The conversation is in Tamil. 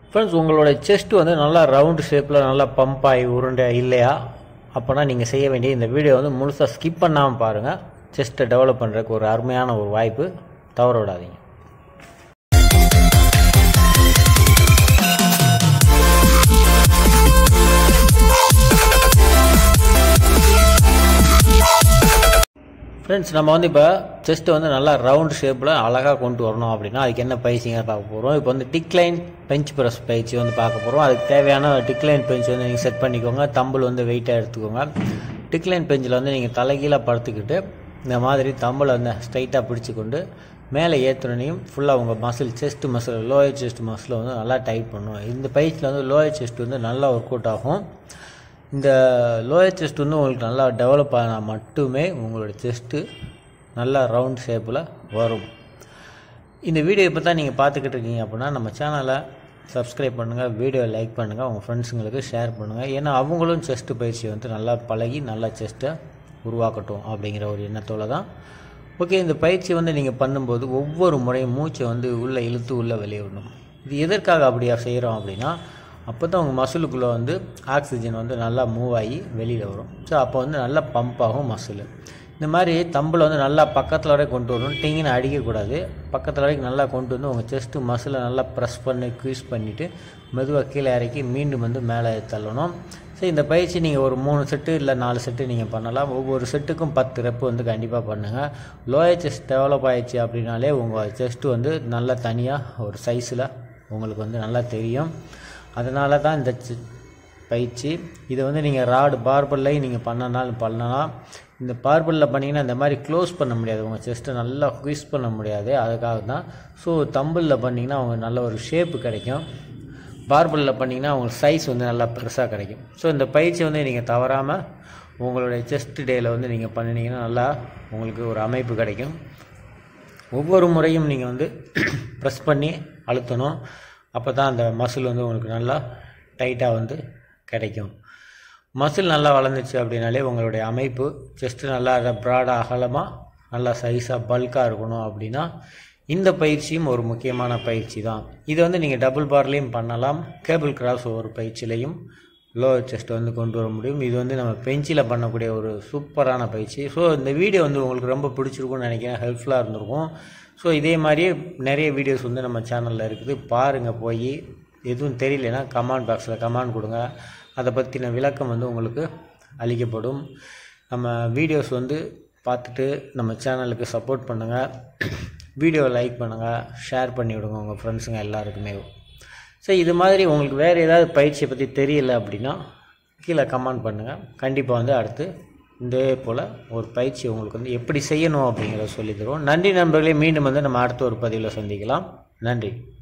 ஃப்ரெண்ட்ஸ் உங்களோட செஸ்ட் வந்து நல்லா ரவுண்ட் ஷேப்பில் நல்லா பம்ப் ஆகி உருண்டை இல்லையா அப்போனா நீங்கள் செய்ய வேண்டிய இந்த வீடியோ வந்து முழுசாக ஸ்கிப் பண்ணாமல் பாருங்கள் செஸ்ட்டை டெவலப் பண்ணுறதுக்கு ஒரு அருமையான ஒரு வாய்ப்பு தவற விடாதீங்க ஃப்ரெண்ட்ஸ் நம்ம வந்து இப்போ செஸ்ட்டை வந்து நல்லா ரவுண்ட் ஷேப்பில் அழகாக கொண்டு வரணும் அப்படின்னா அதுக்கு என்ன பயிற்சிங்க பார்க்க போகிறோம் இப்போ வந்து டிக்ளைன் பெஞ்ச் ப்ரெஸ் பயிற்சி வந்து பார்க்க போகிறோம் அதுக்கு தேவையான டிக்ளைன் பெஞ்ச் வந்து நீங்கள் செட் பண்ணிக்கோங்க தம்பிள் வந்து வெயிட்டாக எடுத்துக்கோங்க டிக்ளைன் பெஞ்சில் வந்து நீங்கள் தலைகீழாக படுத்துக்கிட்டு இந்த மாதிரி தம்பிளை வந்து ஸ்ட்ரைட்டாக பிடிச்சி கொண்டு மேலே ஏற்றுனையும் ஃபுல்லாக உங்கள் muscle chest muscle lower chest muscle வந்து நல்லா டைட் பண்ணும் இந்த பயிற்சியில் வந்து லோயர் செஸ்ட் வந்து நல்லா ஒர்க் அவுட் ஆகும் இந்த லோயர் செஸ்ட் வந்து உங்களுக்கு நல்லா டெவலப் ஆனால் மட்டுமே உங்களோட செஸ்ட்டு நல்லா ரவுண்ட் ஷேப்பில் வரும் இந்த வீடியோ இப்போ தான் நீங்கள் பார்த்துக்கிட்டு இருக்கீங்க அப்படின்னா நம்ம சேனலை சப்ஸ்கிரைப் பண்ணுங்கள் வீடியோ லைக் பண்ணுங்கள் உங்கள் ஃப்ரெண்ட்ஸுங்களுக்கு ஷேர் பண்ணுங்கள் ஏன்னா அவங்களும் செஸ்ட் பயிற்சி வந்து நல்லா பழகி நல்லா செஸ்ட்டை உருவாக்கட்டும் அப்படிங்கிற ஒரு எண்ணத்தோடு தான் ஓகே இந்த பயிற்சி வந்து நீங்கள் பண்ணும்போது ஒவ்வொரு முறையும் மூச்சை வந்து உள்ளே இழுத்து உள்ளே வெளியே விடணும் இது எதற்காக அப்படியா செய்கிறோம் அப்படின்னா அப்போ தான் உங்கள் மசிலுக்குள்ளே வந்து ஆக்சிஜன் வந்து நல்லா மூவ் ஆகி வெளியில் வரும் ஸோ அப்போ வந்து நல்லா பம்ப் ஆகும் மசில் இந்த மாதிரி தம்பில் வந்து நல்லா பக்கத்தில் வரைக்கும் கொண்டு வரணும் டிங்கின்னு அடிக்கக்கூடாது பக்கத்தில் வரைக்கும் நல்லா கொண்டு வந்து உங்கள் செஸ்ட்டு மசிலை நல்லா ப்ரெஸ் பண்ணி க்யூஸ் பண்ணிவிட்டு மெதுவாக கீழே இறக்கி மீண்டும் வந்து மேலே தள்ளணும் ஸோ இந்த பயிற்சி நீங்கள் ஒரு மூணு செட்டு இல்லை நாலு செட்டு நீங்கள் பண்ணலாம் ஒவ்வொரு செட்டுக்கும் பத்து ரெப்பு வந்து கண்டிப்பாக பண்ணுங்கள் லோயர் செஸ்ட் டெவலப் ஆயிடுச்சு அப்படின்னாலே உங்கள் செஸ்ட்டு வந்து நல்லா தனியாக ஒரு சைஸில் உங்களுக்கு வந்து நல்லா தெரியும் அதனால தான் இந்த சி- பயிற்சி இதை வந்து நீங்கள் ராடு பார்பல்லையும் நீங்கள் பண்ணனாலும் பண்ணலாம் இந்த பார்பலில் பண்ணிங்கன்னா இந்த மாதிரி க்ளோஸ் பண்ண முடியாது உங்கள் செஸ்ட்டை நல்லா குயிஸ் பண்ண முடியாது அதுக்காக தான் ஸோ தம்பிளில் பண்ணிங்கன்னா அவங்க நல்ல ஒரு ஷேப்பு கிடைக்கும் பார்பலில் பண்ணிங்கன்னா உங்களுக்கு சைஸ் வந்து நல்லா பெருசாக கிடைக்கும் ஸோ இந்த பயிற்சி வந்து நீங்கள் தவறாமல் உங்களுடைய செஸ்ட் டேயில் வந்து நீங்கள் பண்ணினீங்கன்னா நல்லா உங்களுக்கு ஒரு அமைப்பு கிடைக்கும் ஒவ்வொரு முறையும் நீங்கள் வந்து ப்ரெஸ் பண்ணி அழுத்தணும் அப்போ தான் அந்த மசில் வந்து உங்களுக்கு நல்லா டைட்டாக வந்து கிடைக்கும் மசில் நல்லா வளர்ந்துச்சு அப்படின்னாலே உங்களுடைய அமைப்பு செஸ்ட்டு நல்லா ப்ராடாக அகலமாக நல்லா சைஸாக பல்காக இருக்கணும் அப்படின்னா இந்த பயிற்சியும் ஒரு முக்கியமான பயிற்சி தான் இது வந்து நீங்கள் டபுள் பார்லேயும் பண்ணலாம் கேபிள் கிராஸ் ஒரு பயிற்சியிலையும் லோவர் செஸ்ட் வந்து கொண்டு வர முடியும் இது வந்து நம்ம பெஞ்சில் பண்ணக்கூடிய ஒரு சூப்பரான பயிற்சி ஸோ இந்த வீடியோ வந்து உங்களுக்கு ரொம்ப பிடிச்சிருக்கும்னு நினைக்கிறேன் ஹெல்ப்ஃபுல்லாக இருந்திருக்கும் ஸோ இதே மாதிரியே நிறைய வீடியோஸ் வந்து நம்ம சேனலில் இருக்குது பாருங்கள் போய் எதுவும் தெரியலனா கமெண்ட் பாக்ஸில் கமெண்ட் கொடுங்க அதை பற்றின விளக்கம் வந்து உங்களுக்கு அளிக்கப்படும் நம்ம வீடியோஸ் வந்து பார்த்துட்டு நம்ம சேனலுக்கு சப்போர்ட் பண்ணுங்கள் வீடியோவை லைக் பண்ணுங்கள் ஷேர் பண்ணி விடுங்க உங்கள் ஃப்ரெண்ட்ஸுங்க எல்லாருக்குமே ஸோ இது மாதிரி உங்களுக்கு வேறு ஏதாவது பயிற்சியை பற்றி தெரியல அப்படின்னா கீழே கமெண்ட் பண்ணுங்கள் கண்டிப்பாக வந்து அடுத்து இதே போல் ஒரு பயிற்சி உங்களுக்கு வந்து எப்படி செய்யணும் அப்படிங்கிறத சொல்லி தருவோம் நன்றி நண்பர்களே மீண்டும் வந்து நம்ம அடுத்த ஒரு பதிவில் சந்திக்கலாம் நன்றி